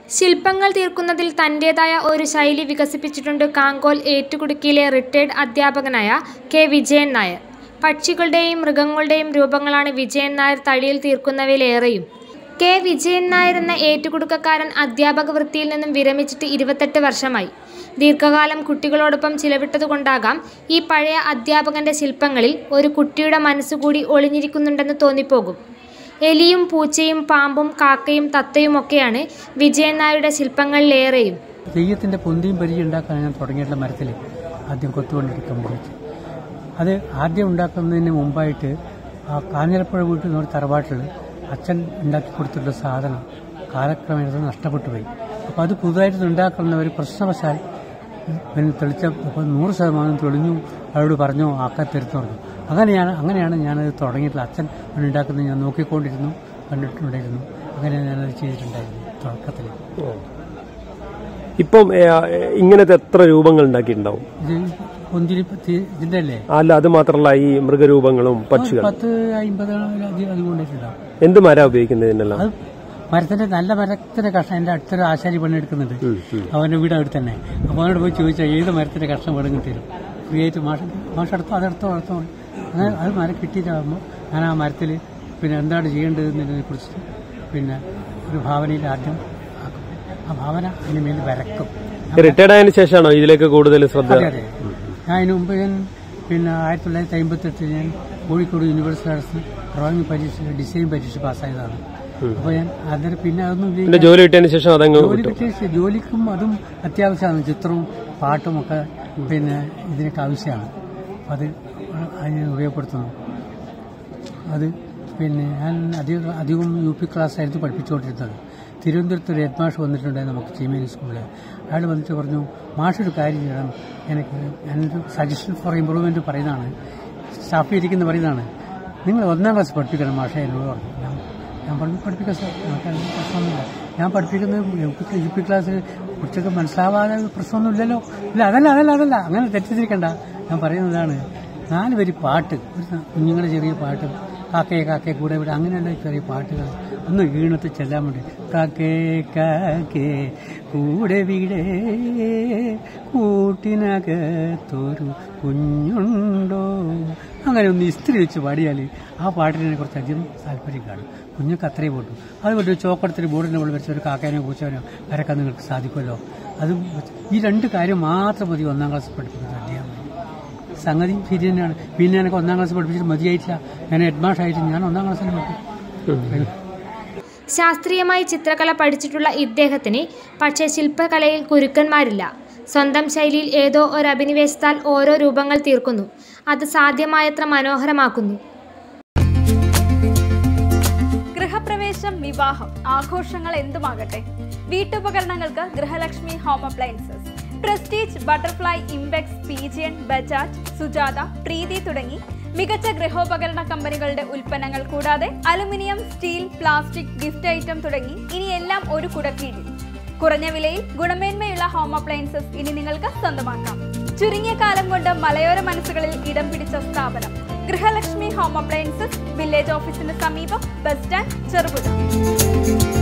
ശില്പങ്ങൾ തീർക്കുന്നതിൽ തന്റേതായ ഒരു ശൈലി വികസിപ്പിച്ചിട്ടുണ്ട് കാങ്കോൽ ഏറ്റുകുടുക്കിയിലെ റിട്ടയർഡ് അധ്യാപകനായ കെ വിജയൻ നായർ. പക്ഷികളുടെയും മൃഗങ്ങളുടെയും രൂപങ്ങളാണ് വിജയൻ നായർ തടിയിൽ തീർക്കുന്നവയിലേറെയും. കെ വിജയൻ നായരെന്ന ഏറ്റുകുടുക്കക്കാരൻ അധ്യാപക വൃത്തിയിൽ നിന്നും വിരമിച്ചിട്ട് ഇരുപത്തെട്ട് വർഷമായി. ദീർഘകാലം കുട്ടികളോടൊപ്പം ചിലവിട്ടതുകൊണ്ടാകാം ഈ പഴയ അധ്യാപകന്റെ ശില്പങ്ങളിൽ ഒരു കുട്ടിയുടെ മനസ്സുകൂടി ഒളിഞ്ഞിരിക്കുന്നുണ്ടെന്ന് തോന്നിപ്പോകും. എലിയും പൂച്ചയും പാമ്പും കാക്കയും തത്തയുമൊക്കെയാണ് വിജയൻ നായരുടെ ശില്പങ്ങളിലേറെയും. തെയ്യത്തിൻ്റെ പൊന്തിയും പരിചയം ഉണ്ടാക്കാൻ ഞാൻ തുടങ്ങിയിട്ടുള്ള മരത്തിൽ ആദ്യം കൊത്തുകൊണ്ടിരിക്കാൻ ഉപയോഗിച്ചു അത് ആദ്യം ഉണ്ടാക്കുന്നതിന് മുമ്പായിട്ട് ആ കാഞ്ഞിരപ്പുഴ വീട്ടിൽ നിന്ന് തറവാട്ടിൽ അച്ഛൻ ഉണ്ടാക്കി കൊടുത്തിട്ടുള്ള സാധനം കാലക്രമേണ അത് നഷ്ടപ്പെട്ടു പോയി അപ്പോൾ അത് പുതുതായിട്ട് ഉണ്ടാക്കുന്ന ഒരു പ്രശ്നവശാൽ പിന്നെ തെളിച്ച അപ്പോൾ നൂറ് ശതമാനം തെളിഞ്ഞു അവരോട് പറഞ്ഞു ആക്കാത്തിരുത്ത് പറഞ്ഞു അങ്ങനെയാണ് അങ്ങനെയാണ് ഞാനത് തുടങ്ങിയിട്ടുള്ളത് അച്ഛൻ ഉണ്ടാക്കുന്നത് ഞാൻ നോക്കിക്കൊണ്ടിരുന്നു കണ്ടിട്ടുണ്ടായിരുന്നു അങ്ങനെ ഞാനത് ചെയ്തിട്ടുണ്ടായിരുന്നു തുടക്കത്തിൽ ഇപ്പം ഏ, ഇങ്ങനത്തെ എത്ര രൂപങ്ങൾ ഉണ്ടാക്കിയിട്ടുണ്ടാവും ഇത് പൊന്തിരി ഇതിന്റെ അല്ലേ അല്ല അത് മാത്രമല്ല ഈ മൃഗരൂപങ്ങളും പക്ഷികൾ പത്ത് അമ്പത് അധികം കൊണ്ടിട്ടുണ്ടാവും എന്ത് മര ഉപയോഗിക്കുന്നത് ഇതിനെല്ലാം അത് മരത്തിന്റെ നല്ല മരത്തിന്റെ കഷ്ണം എന്റെ അടുത്തൊരു ആശാരി പണിയെടുക്കുന്നുണ്ട് അവന്റെ വീട് അവിടെ തന്നെ അപ്പോൾ അവനോട് പോയി ചോദിച്ചാൽ ഏത് മരത്തിന്റെ കഷ്ണം വേണമെങ്കിൽ തരും ഫ്രീ ആയിട്ട് മാഷ മാഷ എടുത്തോ അതെടുത്തോ എടുത്തോ അങ്ങനെ അത് മരം കിട്ടിയിട്ടാകുമ്പോൾ ഞാൻ ആ മരത്തിൽ പിന്നെ എന്താണ് ചെയ്യേണ്ടതെന്നതിനെ കുറിച്ച് പിന്നെ ഒരു ഭാവനയിൽ ആദ്യം ആക്കും ആ ഭാവന അതിന് മേൽ വരക്കും റിട്ടയർഡ് ആയതിനു ശേഷമാണോ ഇതിലേക്ക് കൂടുതൽ ശ്രദ്ധ അതെ അതെ ഞാൻ അതിന് മുമ്പ് ഞാൻ പിന്നെ ആയിരത്തി തൊള്ളായിരത്തി അമ്പത്തെട്ടിൽ ഞാൻ കോഴിക്കോട് യൂണിവേഴ്സിറ്റി ആർട്സ് ഡ്രോയിങ് പരീക്ഷ ഡിസൈൻ പരീക്ഷ പാസ്സായതാണ് അപ്പോൾ ഞാൻ അതിന് പിന്നെ അതൊന്നും പിന്നെ ഉപയോഗിക്കാൻ- ജോലി കിട്ടിയതിന് ശേഷം അതങ്ങ് ജോലി വിട്ടു കിട്ടിയ ശേ- ജോലിക്കും അതും അത്യാവശ്യമാണ് ചിത്രവും പാട്ടും ഒക്കെ പിന്നെ ഇതിനൊക്കെ ആവശ്യമാണ് അപ്പം അത് അതിന് ഉപയോഗപ്പെടുത്തുന്നു അത് പിന്നെ ഞാൻ അധികം അധികം യു പി ക്ലാസ് ആയിരുന്നു പഠിപ്പിച്ചുകൊണ്ടിരുന്നത് തിരുവനന്തപുരത്ത് ഒരു ഹെഡ് മാഷ് വന്നിട്ടുണ്ടായിരുന്നു നമുക്ക് ചീമേനി സ്കൂളിൽ അയാൾ വന്നിട്ട് പറഞ്ഞു മാഷൊരു കാര്യം ചെയ്യണം എനിക്ക് ഞാനൊരു സജഷൻ ഫോർ ഇമ്പ്രൂവ്മെൻറ്റ് പറയുന്നതാണ് സ്റ്റാഫ് ഇരിക്കുന്ന പറയുന്നതാണ് നിങ്ങൾ ഒന്നാം ക്ലാസ് പഠിപ്പിക്കണം മാഷെ എന്നോട് പറഞ്ഞു ഞാൻ ഞാൻ പറഞ്ഞു പഠിപ്പിക്കാം സാർ നമുക്ക് അതിന് പ്രശ്നമൊന്നുമില്ല ഞാൻ പഠിപ്പിക്കുന്നത് യു പി ക്ലാസ് കുറിച്ചൊക്കെ മനസ്സിലാവാതെ പ്രശ്നമൊന്നുമില്ലല്ലോ ഇല്ല അതല്ല അതല്ല അതല്ല അങ്ങനെ തെറ്റിദ്ധരിക്കണ്ട ഞാൻ പറയുന്നതാണ് നാല് വരി പാട്ട് ഒരു കുഞ്ഞുങ്ങളുടെ ചെറിയ പാട്ട് കാക്കേ കാക്കേ കൂടെ ഇവിടെ അങ്ങനെയുള്ള ചെറിയ പാട്ടുകൾ ഒന്ന് ഈണത്തിൽ ചെല്ലാൻ വേണ്ടി കാക്കേ കാക്കേ കൂടെ വീടേ കൂട്ടിനകത്തൊരു കുഞ്ഞുണ്ടോ അങ്ങനെ ഒന്ന് ഇസ്ത്രി വെച്ച് പാടിയാൽ ആ പാട്ടിനെ കുറച്ച് അധികം താല്പര്യം കാണും കുഞ്ഞൊക്കെ അത്രയും പോട്ടു അതുപോലെ ചോക്കടത്തിൽ ബോർഡിൻ്റെ മുകളിൽ വെച്ച ഒരു കാക്കേനോ പൂച്ചേനോ വരക്കാൻ നിങ്ങൾക്ക് സാധിക്കുമല്ലോ അത് ഈ രണ്ട് കാര്യം മാത്രം മതി ഒന്നാം ക്ലാസ് പഠിപ്പിക്കുന്നത് അധ്യാപനം സംഗതി ശരി തന്നെയാണ് പിന്നെ എനിക്ക് ഒന്നാം ക്ലാസ് പഠിപ്പിച്ചിട്ട് മതിയായിട്ടില്ല ഞാൻ ഹെഡ്മാഷായിട്ട് ഞാൻ ഒന്നാം ക്ലാസ്സിൽ പഠിക്കും ശാസ്ത്രീയമായി ചിത്രകല പഠിച്ചിട്ടുള്ള ഇദ്ദേഹത്തിന് പക്ഷേ ശില്പകലയിൽ കുരുക്കന്മാരില്ല. സ്വന്തം ശൈലിയിൽ ഏതോ ഒരഭിനിവേശത്താൽ ഓരോ രൂപങ്ങൾ തീർക്കുന്നു. അത് സാധ്യമായത്ര മനോഹരമാക്കുന്നു. ഗൃഹപ്രവേശം വിവാഹം ആഘോഷങ്ങൾ എന്തുമാകട്ടെ വീട്ടുപകരണങ്ങൾക്ക് Grihalakshmi home appliances Prestige Butterfly Impex Pigeon Bajaj Sujata Preethi തുടങ്ങി മികച്ച ഗൃഹോപകരണ കമ്പനികളുടെ ഉൽപ്പന്നങ്ങൾ കൂടാതെ aluminium steel plastic gift item തുടങ്ങി ഇനി എല്ലാം ഒരു കുടക്കീഴിൽ കുറഞ്ഞ വിലയിൽ ഗുണമേന്മയുള്ള ഹോം അപ്ലയൻസസ് ഇനി നിങ്ങൾക്ക് സ്വന്തമാക്കാം ചുരുങ്ങിയ കാലം കൊണ്ട് മലയോര മനസ്സുകളിൽ ഇടം പിടിച്ച സ്ഥാപനം ഗൃഹലക്ഷ്മി ഹോം അപ്ലയൻസസ് വില്ലേജ് ഓഫീസിന് സമീപം ബസ് സ്റ്റാൻഡ് ചെറുപുഴ